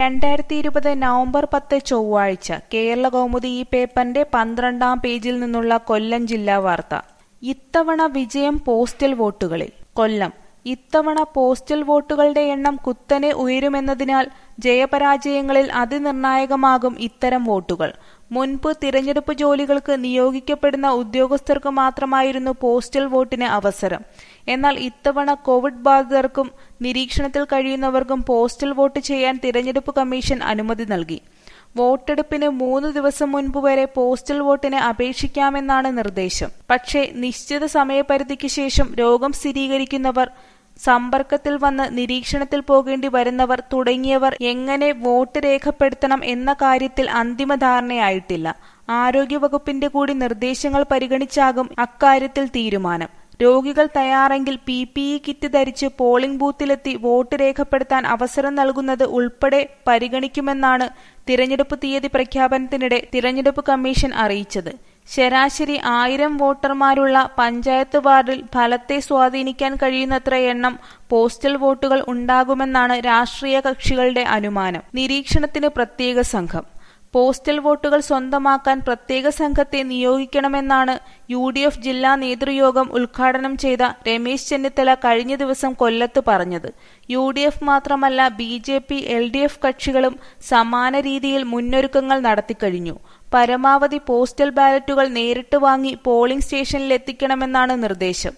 രണ്ടായിരത്തി ഇരുപത് നവംബർ പത്ത് ചൊവ്വാഴ്ച കേരള കൗമുദി ഈ പേപ്പറിന്റെ പന്ത്രണ്ടാം പേജിൽ നിന്നുള്ള കൊല്ലം ജില്ലാ വാർത്ത ഇത്തവണ വിജയം പോസ്റ്റൽ വോട്ടുകളിൽ കൊല്ലം ഇത്തവണ പോസ്റ്റൽ വോട്ടുകളുടെ എണ്ണം കുത്തനെ ഉയരുമെന്നതിനാൽ ജയപരാജയങ്ങളിൽ അതിനിർണായകമാകും ഇത്തരം വോട്ടുകൾ മുൻപ് തിരഞ്ഞെടുപ്പ് ജോലികൾക്ക് നിയോഗിക്കപ്പെടുന്ന ഉദ്യോഗസ്ഥർക്ക് മാത്രമായിരുന്നു പോസ്റ്റൽ വോട്ടിന് അവസരം എന്നാൽ ഇത്തവണ കോവിഡ് ബാധിതർക്കും നിരീക്ഷണത്തിൽ കഴിയുന്നവർക്കും പോസ്റ്റൽ വോട്ട് ചെയ്യാൻ തിരഞ്ഞെടുപ്പ് കമ്മീഷൻ അനുമതി നൽകി വോട്ടെടുപ്പിന് മൂന്ന് ദിവസം മുൻപ് വരെ പോസ്റ്റൽ വോട്ടിന് അപേക്ഷിക്കാമെന്നാണ് നിർദ്ദേശം പക്ഷേ നിശ്ചിത സമയപരിധിക്ക് ശേഷം രോഗം സ്ഥിരീകരിക്കുന്നവർ സമ്പർക്കത്തിൽ വന്ന് നിരീക്ഷണത്തിൽ പോകേണ്ടി വരുന്നവർ തുടങ്ങിയവർ എങ്ങനെ വോട്ട് രേഖപ്പെടുത്തണം എന്ന കാര്യത്തിൽ അന്തിമ ധാരണയായിട്ടില്ല ആരോഗ്യവകുപ്പിന്റെ കൂടി നിർദ്ദേശങ്ങൾ പരിഗണിച്ചാകും അക്കാര്യത്തിൽ തീരുമാനം രോഗികൾ തയ്യാറെങ്കിൽ പി പി ഇ കിറ്റ് ധരിച്ച് പോളിംഗ് ബൂത്തിലെത്തി വോട്ട് രേഖപ്പെടുത്താൻ അവസരം നൽകുന്നത് ഉൾപ്പെടെ പരിഗണിക്കുമെന്നാണ് തിരഞ്ഞെടുപ്പ് തീയതി പ്രഖ്യാപനത്തിനിടെ തിരഞ്ഞെടുപ്പ് കമ്മീഷൻ അറിയിച്ചത് ശരാശരി ആയിരം വോട്ടർമാരുള്ള പഞ്ചായത്ത് വാർഡിൽ ഫലത്തെ സ്വാധീനിക്കാൻ കഴിയുന്നത്ര എണ്ണം പോസ്റ്റൽ വോട്ടുകൾ ഉണ്ടാകുമെന്നാണ് രാഷ്ട്രീയ കക്ഷികളുടെ അനുമാനം നിരീക്ഷണത്തിന് പ്രത്യേക സംഘം പോസ്റ്റൽ വോട്ടുകൾ സ്വന്തമാക്കാൻ പ്രത്യേക സംഘത്തെ നിയോഗിക്കണമെന്നാണ് യു ഡി എഫ് ജില്ലാ നേതൃയോഗം ഉദ്ഘാടനം ചെയ്ത രമേശ് ചെന്നിത്തല കഴിഞ്ഞ ദിവസം കൊല്ലത്ത് പറഞ്ഞത് യു ഡി എഫ് മാത്രമല്ല B J P L D F കക്ഷികളും സമാന രീതിയിൽ മുന്നൊരുക്കങ്ങൾ നടത്തിക്കഴിഞ്ഞു പരമാവധി പോസ്റ്റൽ ബാലറ്റുകൾ നേരിട്ട് വാങ്ങി പോളിംഗ് സ്റ്റേഷനിലെത്തിക്കണമെന്നാണ് നിർദ്ദേശം